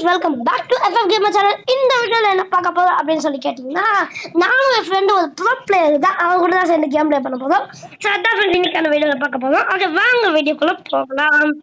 Friends welcome back to FF gamer channel இந்த வீடியோவில் என்ன பார்க்க போகிறோம் அப்படின்னு சொல்லி கேட்டிங்கன்னா நானும் என் ஃப்ரெண்டு ஒரு ப்ரோ பிளேயர் தான் அவன் கூட தான் சேர்ந்து கேம் ப்ளே பண்ண போதும் ஸோ அதான் ஃப்ரெண்ட்ஸ் இன்னைக்கான வீடியோவில் பார்க்க போதும் ஓகே வாங்க வீடியோக்குள்ளே போகலாம்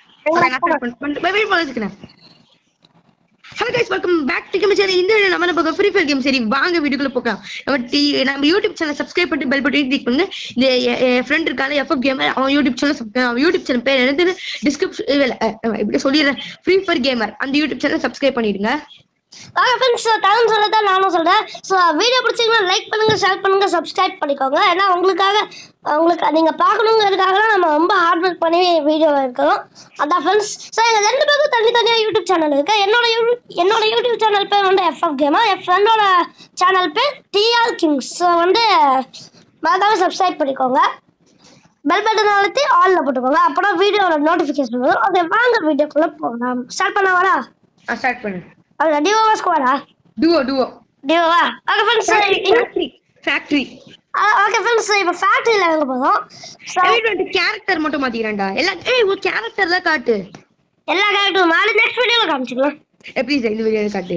hello guys welcome back to game channel இந்த வீடியோ நம்ம பார்க்க ஃப்ரீ ஃபயர் கேம் சரி வாங்க வீடியோக்குள்ள போகலாம் நம்ம டி நம்ம யூடியூப் சேனல் சப்ஸ்கிரைப் பண்ணிட்டு பெல் பட்டன் கிளிக் பண்ணுங்க இந்த ஃப்ரெண்ட் இருக்கான எஃப்எஃப் கேமர் அவன் யூடியூப் சேனல் அவன் யூடியூப் சேனல் பேர் என்னது டிஸ்கிரிப்ஷன் இப்படி சொல்லிடுறேன் ஃப்ரீ ஃபயர் கேமர் அந்த யூடியூப் சேனல் சப்ஸ்கிரைப் பண்ணிடுங்க ஓகே ஃப்ரெண்ட்ஸ் தரம் சொல்ல தான் நானும் சொல்கிறேன் ஸோ வீடியோ பிடிச்சிங்கன்னா லைக் பண்ணுங்கள் ஷேர் பண்ணுங்கள் சப்ஸ்கிரைப் பண்ணிக்கோங்க ஏன்னா உங்களுக்காக உங்களுக்கு நீங்கள் பார்க்கணுங்கிறதுக்காக தான் நம்ம ரொம்ப ஹார்ட் ஒர்க் பண்ணி வீடியோ எடுக்கிறோம் அதான் ஃப்ரெண்ட்ஸ் ஸோ எங்கள் ரெண்டு பேருக்கும் தனித்தனியாக யூடியூப் சேனல் இருக்கு என்னோட யூடியூப் என்னோட யூடியூப் சேனல் பேர் வந்து எஃப்எஃப் கேமர் என் ஃப்ரெண்டோட சேனல் பேர் டிஆர் கிங்ஸ் ஸோ வந்து மறக்காம சப்ஸ்கிரைப் பண்ணிக்கோங்க பெல் பட்டன் அழுத்தி ஆல்ல போட்டுக்கோங்க அப்பதான் வீடியோட நோட்டிஃபிகேஷன் வரும் ஓகே வாங்க வீடியோக்குள்ளே போகலாம் ஸ்டார்ட் பண்ண வரா ஸ்டார்ட் பண்ணு அது டிஓவா ஸ்குவாடா டுவோ டுவோ டிஓவா okay friends factory factory okay friends இப்போ ஃபேக்ட்ரியில் இறங்க போதும் So, கேரக்டர் மட்டும் மாத்திக்கிறேன்டா எல்லாம் ஏய் ஒரு கேரக்டர் தான் காட்டு எல்லா கேரக்டரும் நாளை நெக்ஸ்ட் வீடியோவில் காமிச்சிக்கலாம் எப்படி இந்த வீடியோ காட்டு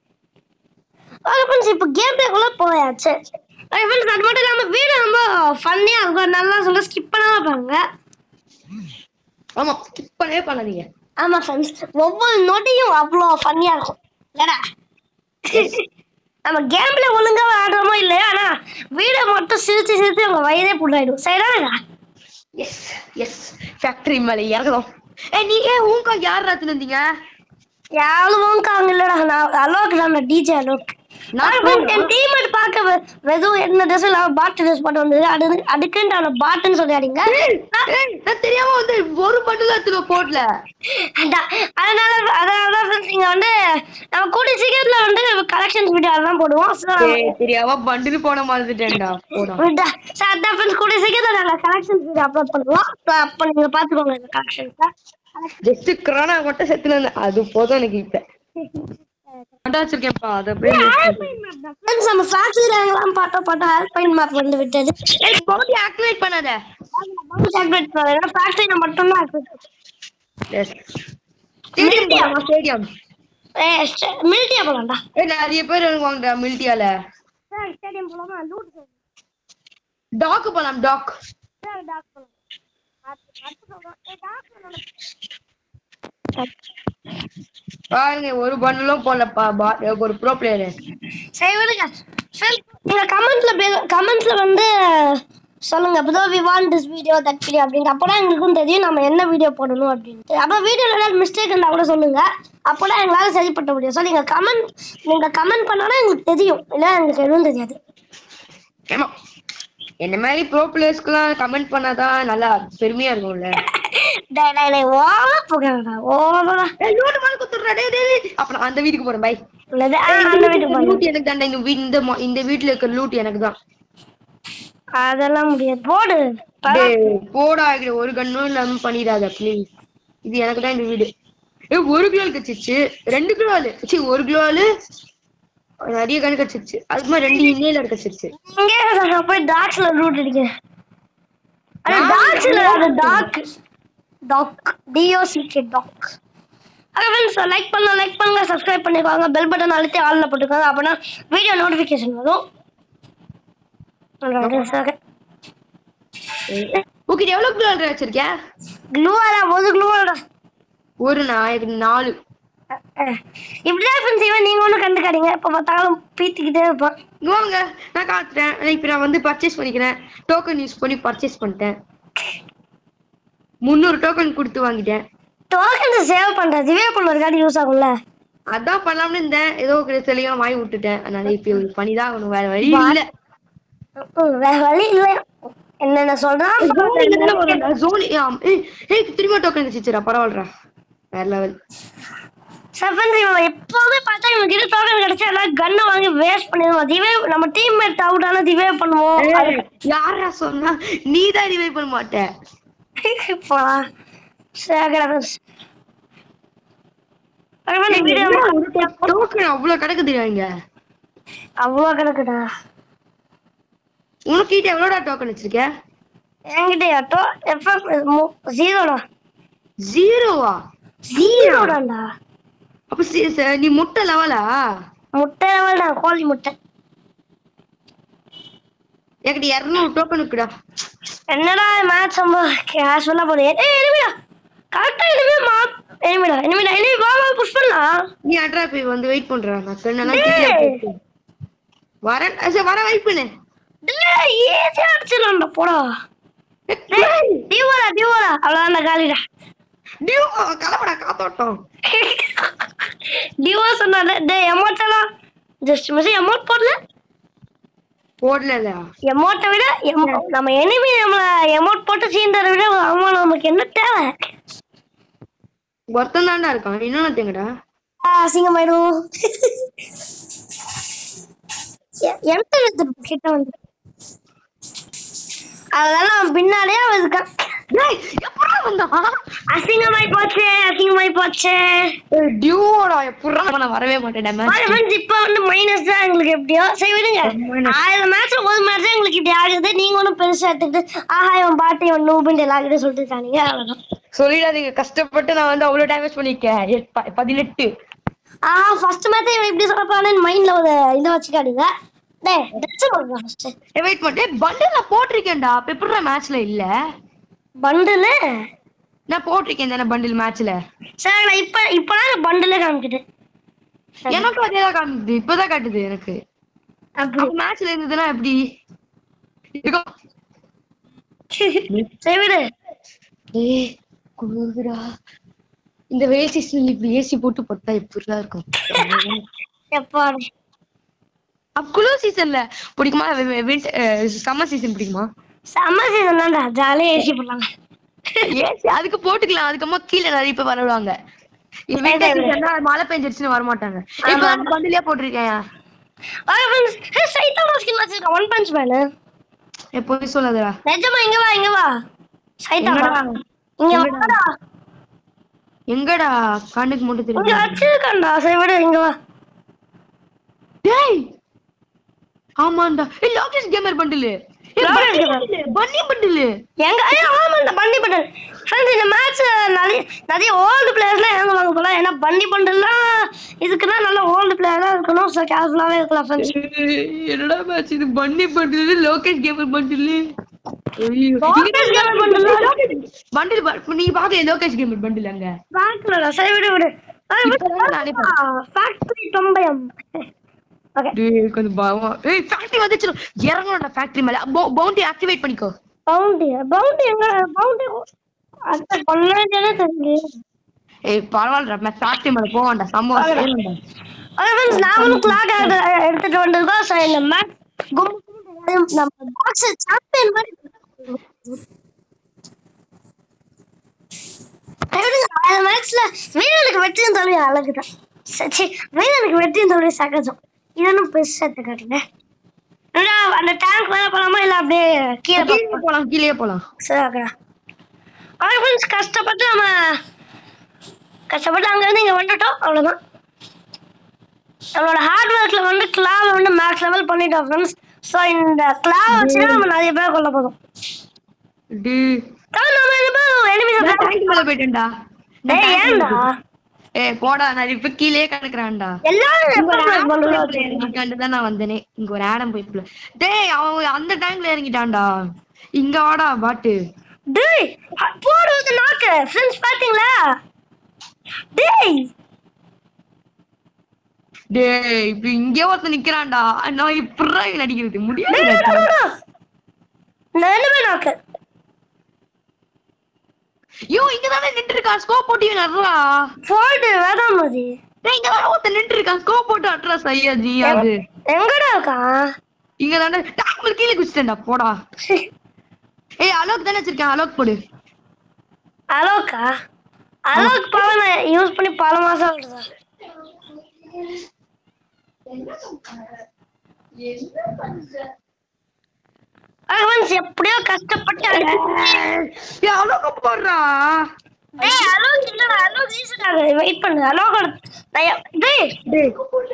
ஓகே ஃப்ரெண்ட்ஸ் இப்போ கேம் பிளேக்குள்ளே போயாச்சு ஓகே ஃப்ரெண்ட்ஸ் அது மட்டும் இல்லாமல் வீடியோ ரொம்ப ஃபன்னியாக இருக்கும் நல்லா சொல்ல ஸ்கிப் பண்ணாமல் பாருங்க ஆமா ஸ்கிப் பண்ணவே பண்ணாதீங்க ஆமாம் ஃப்ரெண்ட்ஸ் ஒவ்வொரு நொடியும் அவ்வளோ ஃபன்னியாக இருக்கும் இல்லடா நம்ம கேம்ல ஒழுங்கா விளையாடுறோமோ இல்லையா ஆனா வீடியோ மட்டும் சிரிச்சு சிரிச்சு உங்க வயதே புள்ளாயிடும் சரிடா எஸ் எஸ் ஃபேக்டரி மேல இறங்குறோம் ஏய் நீ ஏன் உங்க யார் ராத்துல இருந்தீங்க யாரும் காங்க இல்லடா நான் அலோக் தான் டிஜே அலோக் நான் நான் என் டீம்மேட் பார்க்க வெ- வெறும் என்ன ட்ரெஸ் இல்லாம பாட் ட்ரெஸ் போட்டு வந்தது அது அதுக்குன்ட்டு அவனை பாட்டுன்னு சொல்லியாடிங்க ஏய், ஏய், நான் தெரியாம வந்து ஒரு பட்டு தான் போடல அதான். அதனால அதனால தான் friends இங்க வந்து நம்ம கூடிய சீக்கிரத்துல வந்து கலெக்ஷன்ஸ் வீடியோ அதெல்லாம் போடுவோம் So, ஏய், தெரியாம பண்டில் போட மாதிரிட்டேன்டா போடா விட்டா. So, அதான் friends கூடிய சீக்கிரத்துல நாங்க கலெக்ஷன்ஸ் வீடியோ அப்லோட் பண்ணுவோம் So, அப்ப நீங்க பாத்துக்கோங்க இந்த கலெக்ஷன்ஸ் ஜஸ்ட் கிரானா மட்டும் செத்துல இருந்தேன் அது போதும் எனக்கு இப்ப மட்டும் வச்சிருக்கேன்ப்பா அது அப்படியே use பண்ணு. ஃப்ரெண்ட்ஸ் நம்ம ஃபேக்டரியில எல்லாம் பாட்டோ பாட்டோ ஆல்பைன் மேப் வந்து விட்டது ஏய் பவுண்டி ஆக்டிவேட் பண்ணாத ஆக்டிவேட் பண்ணல ஃபேக்டரியில மட்டும் தான் ஆக்டிவேட் எஸ் ஸ்டேடியம் ஸ்டேடியம் ஏய் மிலிட்டியா போலாம்டா ஏய் நிறைய பேர் வாங்கடா மிலிட்டியால ஸ்டேடியம் போலாமா லூட் டாக் போலாம் டாக் சரி டாக் போலாம் அடுத்து அடுத்து சொல்றேன் ஏய் டாக் போலாம் பாருங்க ஒரு பண்டிலும் போடலப்பா பா- ஒரு ப்ரோ பிளேயர் சரி விடுங்க சரி நீங்க கமெண்ட்ல கமெண்ட்ல வந்து சொல்லுங்க அப்போ we want this video that video அப்படின்ட்டு அப்போதான் எங்களுக்கும் தெரியும் நம்ம என்ன வீடியோ போடணும் அப்படின்ட்டு அப்போ வீடியோல ஏதாவது மிஸ்டேக் இருந்தால் கூட சொல்லுங்க அப்போதான் எங்களால சரிப்பட்ட முடியும் ஸோ நீங்க கமெண்ட் நீங்க கமெண்ட் பண்ணாலும் எங்களுக்கு தெரியும் இல்லை எங்களுக்கு எதுவும் தெரியாது ஆமா என்ன மாதிரி ப்ரோ பிளேயர்ஸ்க்குலாம் கமெண்ட் பண்ணாதான் நல்லா பெருமையா இருக்கும்ல டேய் டேய் டேய் ஓவரா போகிறா ஓவரா ஏய் லூட் மாதிரி குத்துறா டேய் டேய் டேய். அப்ப நான் அந்த வீட்டுக்கு போறேன் பை உள்ளது ஆ, அந்த வீட்டுக்கு போங்க. லூட் எனக்கு தான்டா இந்த வீட் இந்த மொ- இந்த வீட்ல இருக்கிற லூட் எனக்கு தான் அதெல்லாம் முடியாது போடு டேய் போடா இது ஒரு கண்ணும் இல்லாம பண்ணிடாத ப்ளீஸ் இது எனக்கு தான் இந்த வீடு ஏய் ஒரு கிலோ கச்சிச்சு ரெண்டு கிலோ சி ஒரு கிலோ நிறைய கணக்கு கச்சிச்சு அதுக்கு மாதிரி ரெண்டு இன்னேல கச்சிச்சு இங்கே நான் போய் டாக்ஸ்ல ரூட் அடிக்கிறேன் அது டாக்ஸ்ல அது டாக் டாக் டிஓசிகே டாக் அது ஃப்ரெண்ட்ஸ் லைக் பண்ண லைக் பண்ணுங்க சப்ஸ்கிரைப் பண்ணிக்கோங்க பெல் பட்டன் அழுத்தி ஆல்ல போட்டுக்கோங்க அப்பனா வீடியோ நோட்டிஃபிகேஷன் வரும் ஓகே எவ்வளவு கிலோ வச்சிருக்க க்ளூவாடா ஒரு க்ளூவாடா ஒரு நாளைக்கு நாலு இப்படிதான் ஃப்ரெண்ட்ஸ் இவன் நீங்க ஒன்றும் கண்டுக்காதீங்க இப்போ பார்த்தாலும் பீத்திக்கிட்டே இருப்பான் இங்க வாங்க நான் காத்துறேன் இப்ப நான் வந்து பர்ச்சேஸ் பண்ணிக்கிறேன் டோக்கன் யூஸ் பண்ணி பர்ச்சேஸ் பண்ணிட்டேன் முந்நூறு டோக்கன் கொடுத்து வாங்கிட்டேன் டோக்கன் சேவ் பண்றது இதுவே பண்ணுறதுக்காடி யூஸ் ஆகும்ல அதான் பண்ணலாம்னு இருந்தேன் ஏதோ தெளிவா வாங்கி விட்டுட்டேன் அதனால இப்ப இது பண்ணிதான் ஆகணும் வேற வழி இல்ல ம், வேற வழி இல்லை என்னென்ன சொல்றான் ஜோனி ஏய் திரும்ப டோக்கன் வச்சுச்சுரா பரவாயில்லடா வேற லெவல் செவன் இவன் எப்பவுமே பார்த்தா இவன் கிட்ட டோக்கன் கிடைச்சா எல்லாம் கன்னை வாங்கி வேஸ்ட் பண்ணிடுவோம் திவே நம்ம டீம்மேட் அவுட் ஆனா திவே பண்ணுவோம் யாரா சொன்னா நீ தான் ரிவைவ் பண்ண மாட்ட போலாம் சரி வீடியோ டோக்கன் அவ்வளவு கிடக்குது இங்க அவ்வளோ கிடக்குடா உனக்கிட்ட எவ்வளோடா டோக்கன் வச்சிருக்க என்கிட்ட ஆட்டோ எஃப்எஃப் ஜீரோடா ஜீரோவா ஜீரோடாண்டா அப்ப சி- ச- நீ முட்டை லெவலா முட்டை தான் கோழி முட்டை என்கிட்ட இருநூறு டோக்கன் இருக்குடா என்னடா மேட்ச் ரொம்ப கேஷுவலா போகுது ஏய் எனிமிடா கரெக்டா எனிமி மா எனிமிடா எனிமிடா எனிமி வா வா புஷ் பண்ணலாம் நீ அட்ரா போய் வந்து வெயிட் பண்றா நான் கண்ணெல்லாம் டேய். கிட்ட போட்டு. வரேன் சரி வர வெயிட் பண்ணு டேய் ஈஸியா அடிச்சிடலாம்டா போடா டேய் டிவோடா டிவோடா அவ்வளோதான் காலிடா டியூ கலப்படா காத்தோட்டம் டிவோ சொன்னால டேய் எமோட்டெல்லாம் ஜஸ்ட் மிஸ் எமோட் போடல போடல எமோட்டை விட emo- நம்ம எனிமி நம்மள எமோட் போட்டு சீண்டரை விட அவன் நமக்கு என்ன தேவை ஒருத்தன் தான்டா இருக்கான் இன்னொன்னு தேங்கடா அசிங்கமாயிடும் எ- எந்த இடத்துல கிட்ட வந்து அதனால அவன் பின்னாடியே அவன் இருக்கான் டேய் எப்படா வந்தான் அசிங்கமாய் போச்சு அசிங்கமாய் போச்சு ஏய் டியூவோடா எப்படா நான் வரவே மாட்டேன் மேட்ச் ஃப்ரெண்ட்ஸ் இப்போ வந்து மைனஸ் தான் எங்களுக்கு எப்படியோ சரி விடுங்க Minus. ஆயிரம் மேட்ச்ல ஒரு மேட்ச் தான் எங்களுக்கு இப்படி ஆகுது நீங்க ஒன்றும் பெருசா எடுத்துக்கிட்டு ஆஹா இவன் பாட்டு இவன் நூபுண்டு எல்லாருக்கிட்ட சொல்லிட்டு இருக்காங்க அவ்வளவுதான் சொல்லிடாதீங்க கஷ்டப்பட்டு நான் வந்து அவ்வளவு டேமேஜ் பண்ணிருக்கேன் எட்- ப- பதினெட்டு ஆஹா ஃபர்ஸ்ட் மேட்ச் இவன் இப்படி சொல்லப்பான்னு மைண்ட்ல ஒரு இதை வச்சுக்காதீங்க டேய் ட்ரெஸ் போடுங்க ஃபர்ஸ்ட் வெயிட் பண்ணு பண்டில் நான் போட்டிருக்கேன்டா அப்ப எப்படிடா மேட்ச்ல இல்ல பண்டில் நான் போட்டிருக்கேன் தானே பண்டில் மேட்ச்ல சரி நான் இப்ப இப்பதான் பண்டிலே காமிக்குது எனக்கும் அதே தான் காட்டுது இப்பதான் காட்டுது எனக்கு அப்படி அப்ப மேட்ச்ல இருந்ததுன்னா எப்படி இருக்கும் சரி விடு ஏய் குளிருதுடா இந்த வெயில் சீசன்ல இப்படி ஏசி போட்டு போட்டா எப்படிலாம் இருக்கும் எப்பா அப்ப குளிர் சீசன்ல பிடிக்குமா சம்மர் சீசன் பிடிக்குமா சம்மர் சீசன் தான்டா ஜாலியா ஏசி போடலாங்க ஏசி அதுக்கு போட்டுக்கலாம் அதுக்கப்புறமா கீழே நிறைய பேர் வரவிடுவாங்க வின்டர் சீசன்னா மழை பெஞ்சிருச்சுன்னு வர மாட்டாங்க இப்ப அந்த பண்டிலே போட்டிருக்கேன் ஓகே ஃப்ரெண்ட்ஸ் ஹே சைத்தானா ஸ்கின் வச்சிருக்கேன் ஒன் பஞ்ச் மேன் எப்போதும் சொல்லாதடா நிஜமா இங்க வா இங்க வா சைத்தானா எங்கடா? இங்க எங்கடா? வாடா எங்கடா கண்ணுக்கு மட்டும் இங்க தெரியும் வச்சிருக்கேன்டா சரி விடு இங்க வா டேய் ஆமாண்டா ஏய் Lokesh gamer bundle Lokesh gamer. பன்னி பண்டில் எங்க ஐயோ ஆமாண்டா பண்டி பண்டல் ஃப்ரெண்ட்ஸ் இந்த மேட்ச் நிறைய நிறைய ஓல்டு பிளேயர்ஸ்லாம் இறங்குவாங்க போல ஏன்னா பண்டி பண்டல்லாம் இதுக்குன்னா நல்ல ஓல்டு பிளேயர்லாம் இருக்கணும் ஸோ கேர்ஃபுல்லாகவே இருக்கலாம் ஃப்ரெண்ட்ஸ் என்னடா மேட்ச் இது பன்னி bundle Lokesh gamer bundle Lokesh gamer bundle ஆ? பண்டில் நீ பாக்கல லோகேஷ் கேமர் பண்டில் அங்க பார்க்கலடா சரி விடு விடு இப்பதான் நானே ஃபேக்டரி தொம்பயம் ஓகே டேய் கொஞ்சம் பயம் ஏய் ஃபேக்டரி வந்துச்சு இறங்கணும்டா ஃபேக்டரி மேல பவுண்டி ஆக்டிவேட் பண்ணிக்கோ பவுண்டி பவுண்டி எங்க பவுண்டி அது பண்ணவே தெரியுது ஏய் பரவாயில்லடா ஃபேக்டரி மேல போவான்டா சம்பவம் செய்யணும்டா ஓகே ஃப்ரெண்ட்ஸ் நாங்களும் கிளாக் எடுத்துட்டு வந்திருக்கோம் ஸோ இந்த மேட்ச் கும்பல் நம்ம பாக்ஸ் சாம்பியன் மாதிரி அந்த மேட்ச்ல வீரனுக்கு வெற்றியும் தோல்வி அழகுதான் சரி வீரனுக்கு வெற்றியும் தோல்வி சகஜம் இதனும் பெருசா எடுத்துக்காட்டுங்க என்னடா, அந்த டேங்க் மேல போலாமா இல்ல அப்படியே கீழே போலாமா? கீழே போலாம் கீழே போலாம் சரி ஓகேடா ஓகே ஃப்ரெண்ட்ஸ் கஷ்டப்பட்டு நம்ம கஷ்டப்பட்டு அங்கேருந்து இங்கே வந்துட்டோம் அவ்வளோதான் நம்மளோட ஹார்ட் ஒர்க்கில் வந்து கிளாவை வந்து மேக்ஸ் லெவல் பண்ணிட்டோம் ஃப்ரெண்ட்ஸ் ஸோ இந்த கிளாவை வச்சு தான் நம்ம நிறைய பேர் கொல்ல போதும் டேய் அதான் நம்ம இந்த நான் எனிமி டேங்க் மேல போயிட்டேன்டா டேய் ஏன்டா ஏய் போடா நான் இப்ப கீழே கிடக்குறான்டா எல்லாரும் இங்க ஒரு எப்ப ஆடம் பண்ணுவோம் போய் இறங்கிட்டான்ட்டு தான் நான் வந்தேனே இங்க ஒரு ஆடம் போய் புள்ள. டேய் அவன் அந்த டேங்க்ல இறங்கிட்டான்டா இங்க வாடா பாட்டு டேய் ஹ- போடு வந்து நாக்கு ஃப்ரெண்ட்ஸ் பாத்தீங்களா டேய் டேய் இப்ப இங்கே ஒருத்தன் நிக்கிறான்டா நான் இப்படிதான் இவன் அடிக்கிறது டேய், முடியாது டேய், டேய், டேய். நான் என்னமே நாக்கு ஐயோ இங்க தானே நின்று இருக்கான் ஸ்கோப் போட்டு இவன் நடுறா போடு வேதாம் மதி டேய் இங்க தானே ஒருத்தன் நின்று இருக்கான் ஸ்கோப் போட்டு அட்ரா சையா ஜி அது எங்கடா இருக்கான் இங்க தானே டேங்க் கீழே குச்சிட்டேன்டா போடா ஏய் அலோக் தானே வச்சிருக்கேன் அலோக் போடு அலோக்கா அலோக் பவர் நான் யூஸ் பண்ணி பல மாசம் ஆகுதா அவன்ஸ் எப்படியோ கஷ்டப்பட்டு ஏய் அலோக் போடுறா டேய் அலோக் இல்லடா அலோக் ஈஸிடாங்க வெயிட் பண்ணு அலோக் டேய் டேய்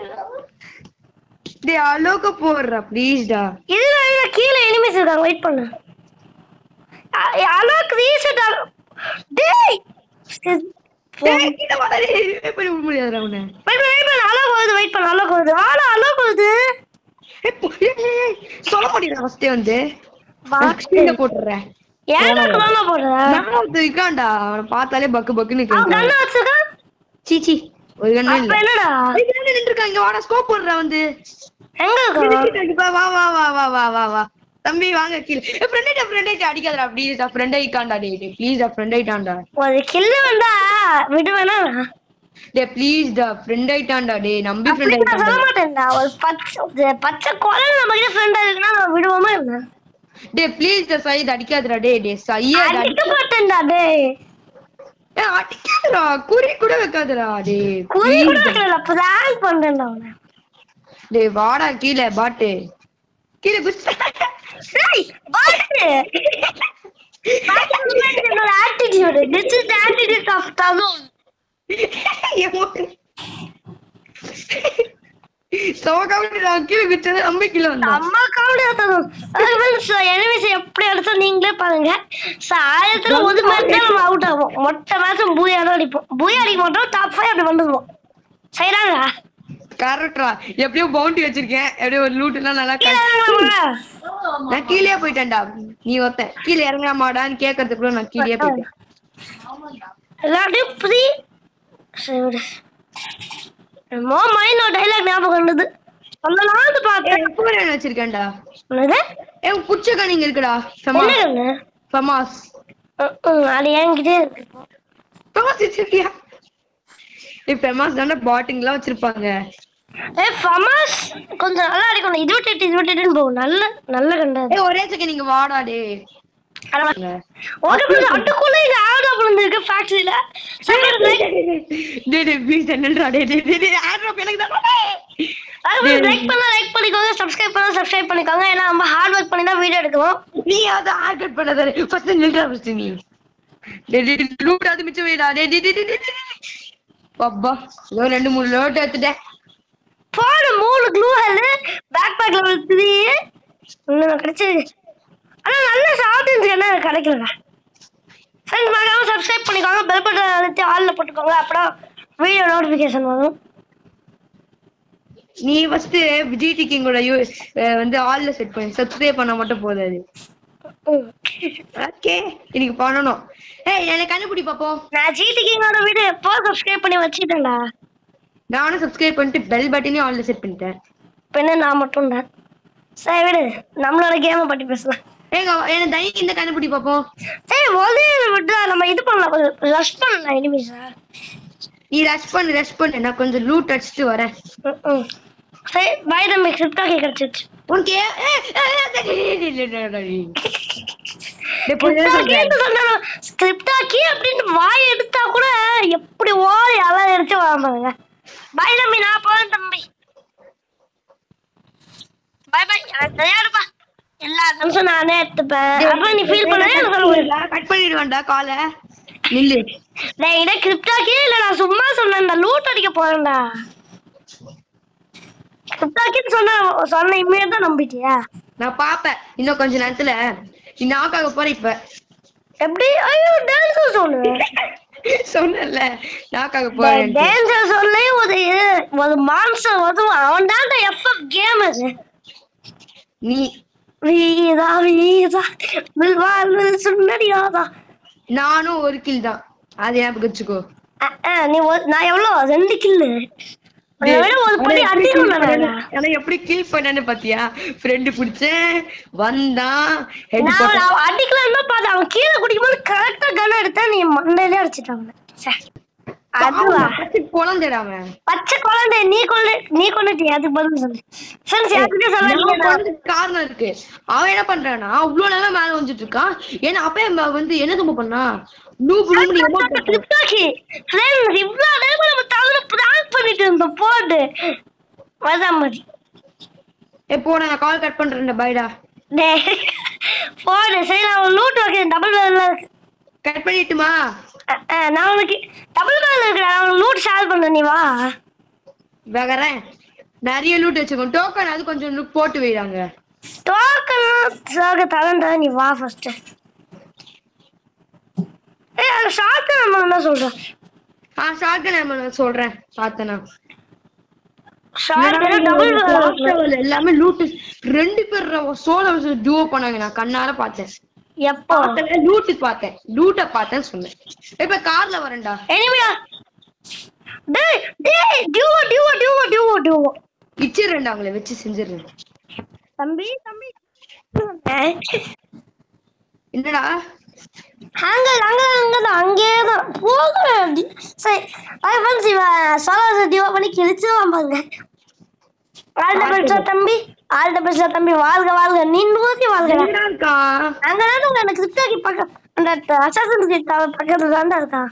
டேய் அலோக்க போடுறா ப்ளீஸ்டா இதுல இதுல கீழே எனிமீஸ் இருக்காங்க வெயிட் பண்ணு அ- அலோக் ரீசெட் டேய் ஏய், கீழே வாடா டேய். எப்படி விட முடியாதுடா உன்னை. வெயிட் பண்ணு வெயிட் பண்ணு அலோ போகுது வெயிட் பண்ணு அலோ போகுது வாடா அலோ போகுது ஏய், போ- ஏய், ஏய், ஏய், சொல்ல முடியல ஃபர்ஸ்ட் வந்து வா. கீழே போட்டுறேன் ஏன்டா கலாமா போடுற நான் ஒருத்தன் இருக்கான்டா அவனை பார்த்தாலே பக்கு பக்குன்னு அவன் கேட்கறான் கண்ணை வச்சிருக்கான் சீச்சி ஒரு கண்ணு அப்ப இல்ல என்னடா நின்று இருக்கான் இங்க வாடா ஸ்கோப் போடுறா வந்து எங்க இருக்கான் வா வா வா வா வா வா வா வா தம்பி வாங்க கீழே ஃப்ரெண்ட் ஐட்டா ஃப்ரெண்ட் ஐட்டா அடிக்காதடா ப்ளீஸ் ஃப்ரெண்ட் ஐக்காண்டா டேய் டேய் ப்ளீஸ் ஃப்ரெண்ட் ஐட்டாண்டா ஒரு கில்லு வந்தா விடுவேனா டேய் ப்ளீஸ் டா ஃப்ரெண்ட் ஐட்டாண்டா டேய் நம்பி அப்படி ஃப்ரெண்ட் நான் சொல்ல ஐட்டாண்டா மாட்டேன்டா ஒரு பச்சை ஒரு பச்சை குழந்தை நம்ம கிட்ட ஃப்ரெண்டா இருக்குன்னா நம்ம விடுவோமா என்ன டேய் ப்ளீஸ் டா சையத் அடிக்காதடா டேய் டேய் சையத் அடிக்க மாட்டேன்டா டேய் ஏய், அடிக்காதடா குறி கூட வைக்காதடா டேய் குறி please கூட டா. வைக்கல பிராங்க் பண்றேன்டா அவனை டேய் வாடா கீழே பாட்டு கீழே குச்சி டேய் பாட்டு என்னோட attitude this is attitude of தகுன் சோகாவிட்டு கீழே குச்சது அம்பி கீழே வந்தான் அம்மா காமெடி தகுன் எனிமிஸ் எப்படி அடிச்சா நீங்களே பாருங்க So, ஆயிரத்துல ஒரு மேட்ச் தான் நம்ம அவுட் ஆகும் மொத்த மேட்சும் பூயா தான் அடிப்போம் பூயா அடிக்க மாட்டோம் டாப் ஃபைவ் அப்படி வந்துருவோம் சரிதாங்க கரெக்டா எப்படியோ பவுண்டி வச்சிருக்கேன் எப்படியோ ஒரு லூட் எல்லாம் நல்லா கீழே க- இறங்கலாமா? நான் கீழே போயிட்டேன்டா நீ ஒருத்தன் கீழே இறங்கலாமாடான்னு கேட்கறதுக்குள்ள நான் கீழே போயிட்டேன் எல்லாத்தையும் புதி சரி விடு என்னமோ மைண்ட் டைலாக் ஞாபகம் வந்தது சொல்லலாம்னு பார்த்தேன் எக்ஸ்போரியன் வச்சிருக்கேன்டா என்னது ஏ புடிச்ச கணிங்க இருக்குடா ஃபெமாஸ் என்ன கண்ணு ஃபெமாஸ் ம், ம், அது என்கிட்டே இருக்கு ஃபெமாஸ் வச்சிருக்கியா ஏ ஃபெமாஸ் தானே பாட்டிங்லாம் வச்சிருப்பாங்க ஏ ஃபமாஸ் கொஞ்சம் நல்லா அடிக்கணும் இது விட்டுட்டு இது விட்டுட்டுன்னு போகும் நல்ல நல்ல கண்டா ஏ ஒரே செகண்ட் நீங்க வாடா டே ஒரு நிமிஷம் அதுக்குள்ள இங்க ஆடா விழுந்திருக்கு ஃபேக்டரியில சரி டே டே ப்ளீஸ் என்னடா டே டே டே டே ஆட்ரோப் எனக்கு தான் லைக் பண்ணா லைக் பண்ணிக்கோங்க சப்ஸ்கிரைப் பண்ணா சப்ஸ்கிரைப் பண்ணிக்கோங்க ஏன்னா நம்ம ஹார்ட் ஒர்க் பண்ணி தான் வீடியோ எடுக்கிறோம் நீ அத ஆர்கட் பண்ணதாரு ஃபர்ஸ்ட் நில்றா ஃபர்ஸ்ட் நீ டே டே லூட் அது மிச்சம் வைடா டே டே டே டே டே அப்பா ஏதோ ரெண்டு மூணு லோட் எடுத்துட்டேன் போன மூணு க்ளூ ஹெல் பேக் பேக் லெவல் த்ரீ இன்னும் கிடைச்சு ஆனா நல்ல சாப்பிட்டு என்ன கிடைக்கலங்க ஃப்ரெண்ட்ஸ் மறக்காம சப்ஸ்கிரைப் பண்ணிக்கோங்க பெல் பட்டன் அழுத்தி ஆல்ல போட்டுக்கோங்க அப்புறம் வீடியோ நோட்டிஃபிகேஷன் வரும் நீ ஃபர்ஸ்ட் விஜய் டிக்கிங்கோட யூ வந்து ஆல்ல செட் பண்ணி சப்ஸ்கிரைப் பண்ணா மட்டும் போதாது ம். ஓகே இன்னைக்கு பண்ணணும் ஏய் எனக்கு கண்டுபிடி பாப்போம் நான் ஜிடி கிங்கோட வீடியோ எப்போ சப்ஸ்கிரைப் பண்ணி வச்சுட்டேன்டா நானும் சப்ஸ்கிரைப் பண்ணிட்டு பெல் பட்டனையும் ஆல்ல செட் பண்ணிட்டேன் பின்ன நான் மட்டும் தான் சரி விடு நம்மளோட கேமை பற்றி பேசலாம் ஏங்க எனக்கு தனி இந்த கண்டுபிடி பாப்போம் ஏய் முதல்ல விட்டு நம்ம இது பண்ணலாம் ரஷ் பண்ணலாம் எனிமீஸா நீ ரஷ் பண்ணு ரஷ் பண்ணு நான் கொஞ்சம் லூட் அடிச்சுட்டு வரேன் ம் சரி பாய் தம்பி கிரிப்டாக்கி கிடச்சிச்சு உனக்கு ஏ- ஏ, ஏ, ஏ, டேய், டேய், டேய், டேய், டேய், டேய். டேய், போய் என்ன சொல்ற? ஸ்கிரிப்டாக்கி அப்படின்னு வாய் எடுத்தா கூட எப்படி ஓடி அதான் எடுத்து வராங்க பாய் தம்பி நான் போறேன் தம்பி பாய் பாய் எனக்கு தெரியாதுப்பா எல்லா நிமிஷம் நானே எடுத்துப்பேன் அப்புறம் நீ ஃபீல் பண்ணவே எனக்கு சொல்ல முடியாது கட் பண்ணிடுவேன்டா காலை நில்லு டேய் இதை கிரிப்டாக்கே இல்ல நான் சும்மா சொன்னேன்டா லூட் அடிக்க போறேன்டா கிரிப்டாக்கின்னு சொன்ன சொன்ன இமேஜ் தான் நம்பிட்டியா நான் பார்த்தேன் இன்னும் கொஞ்ச நேரத்துல நீ நாக்காக போற இப்ப எப்படி ஐயோ டான்ஸ் சொல்லு சொன்னல நாக்காக போறேன் டேஞ்சர் சொல்லி ஒரு ஒரு மான்ஸ்டர் வருவான் அவன் தான் எஃப்எஃப் கேம் அது நீ வீதா வீதா வில்வாழ்வு சுண்ணடியாதா நானும் ஒரு கில் தான் அது ஞாபகம் வச்சுக்கோ அஹ், அஹ், நீ ஒரு- நான் எவ்வளோ ரெண்டு கில்லு அதை விட ஒரு படி ஆனா எப்படி அதிகம் kill நான் பண்ணேன்னு- ஆனா எப்படி கில் பண்ணேன்னு பாத்தியா ஃப்ரெண்டு பிடிச்சேன் வந்தான் ஹெட் நான் அவன் அடிக்கலாம் தான் பார்த்தேன் அவன் கீழே குடிக்கும்போது கரெக்டா கன் எடுத்தேன் நீ மண்டையிலே அடிச்சிட்டாங்க ச்சே. அதுவா குழந்தைடாம பச்சை குழந்தை நீ கொண்டு நீ கொண்டுட்டியா அதுக்கு பதில் சொல்லு ஃப்ரெண்ட்ஸ் யார்கிட்ட சொல்ல காரணம் இருக்கு அவன் என்ன பண்றானா அவ்வளவு நேரம் மேல வந்துட்டு இருக்கான் ஏன்னா அப்ப அவன் வந்து என்ன தப்பு பண்ணா நூப் நூப்னு emote போட்டான். கிரிப்டாக்கி ஃப்ரெண்ட்ஸ் இவ்வளோ நேரம் நம்ம தவிர பிராங்க் பண்ணிட்டு இருந்தோம் போட்டு வதா மாதிரி ஏ போடா நான் கால் கட் பண்றேன் பைடா டே போடு சரி நான் உன் லூட் வைக்கிறேன் டபுள் பேர்ல இருக்கு கட் பண்ணிட்டுமா அஹ், அஹ், நான் உனக்கு டபுள் பேர்ல இருக்கிறேன் நான் உனக்கு லூட் ஷேர் பண்றேன் நீ வா வேகறேன் நிறைய லூட் வச்சுக்கோ டோக்கன் அது கொஞ்சம் loot போட்டு வைடாங்க டோக்கன் சாக தரேன்டா நீ வா ஃபர்ஸ்ட் ஏய் அது ஷார்ட் நம்ம என்ன சொல்றேன் ஆ ஷார்கன் நான் சொல்றேன் பார்த்தேனா ஷார்ட் டபுள் Last level எல்லாமே லூட் ரெண்டு பேர் சோலோ ஜூவோ பண்ணாங்க நான் கண்ணால பார்த்தேன் எப்போ லூட்டு பார்த்தேன் லூட்ட பார்த்தேன்னு சொன்னேன் இப்ப கார்ல வரேன்டா எனிமியா டேய் டேய் duo duo duo duo duo இச்சிடுறேன்டா அவங்கள வச்சு செஞ்சிடுறேன் தம்பி தம்பி என்னடா அங்க அங்க அங்க தான் அங்கே தான் போகிறேன் சரி அது ஃப்ரெண்ட்ஸ் இவன் சோலோ டியூவோ பண்ணி கிழிச்சிருவான் பாருங்க ஆல் த பெஸ்ட் தம்பி ஆல் த பெஸ்ட் தம்பி வாழ்க வாழ்க நீ நூத்தி வாழ்க எங்கடா இருக்கான் அங்க தான் எனக்கு கிரிப்டாக்கி பக்கம் அந்த அசாசன் கிரிப்டா பக்கத்துல தான்டா இருக்கான்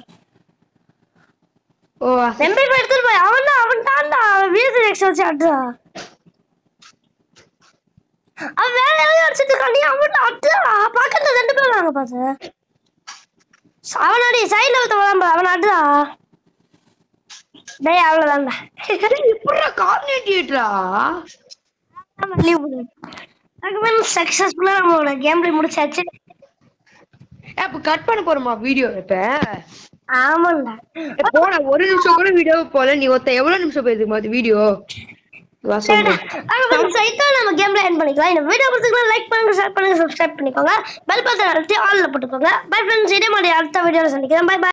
ஓ எம்பி போய் எடுத்துட்டு போய் அவன் தான் அவன் தான்டா அவன் வீடு எக்ஸ் வச்சு அட்டுறா அவன் வேற எவ்வளவு அடிச்சிட்டு இருக்கான் நீ அவன் அட்டுறா பக்கத்துல ரெண்டு பேரும் வாங்க பாத்து அவனாடி சைடுல ஒருத்தவன் தான் அவன் அட்டுறா டேய் அவ்வளவுதான்டா எப்படா கார்னேட்டியேட்டரா லீவ் பண்ணு அதுக்கு சக்சஸ்ஃபுல்லா நம்மளோட கேம் பிளே முடிச்சாச்சு அப்ப கட் பண்ண போறோமா வீடியோ இப்ப ஆமாண்டா போன ஒரு நிமிஷம் கூட வீடியோ போல நீ ஒருத்த எவ்வளவு நிமிஷம் போயிருக்கு மாதிரி வீடியோ வா சொல்லு சைட்டா நம்ம கேம்ல எண்ட் பண்ணிக்கலாம் இந்த வீடியோ பிடிச்சிருந்தா லைக் பண்ணுங்க ஷேர் பண்ணுங்க சப்ஸ்கிரைப் பண்ணிக்கோங்க பெல் பட்டன் அழுத்தி ஆல்ல போட்டுக்கோங்க பை ஃப்ரெண்ட்ஸ் இதே மாதிரி அடுத்த வீடியோல சந்திக்கிறேன் பை பை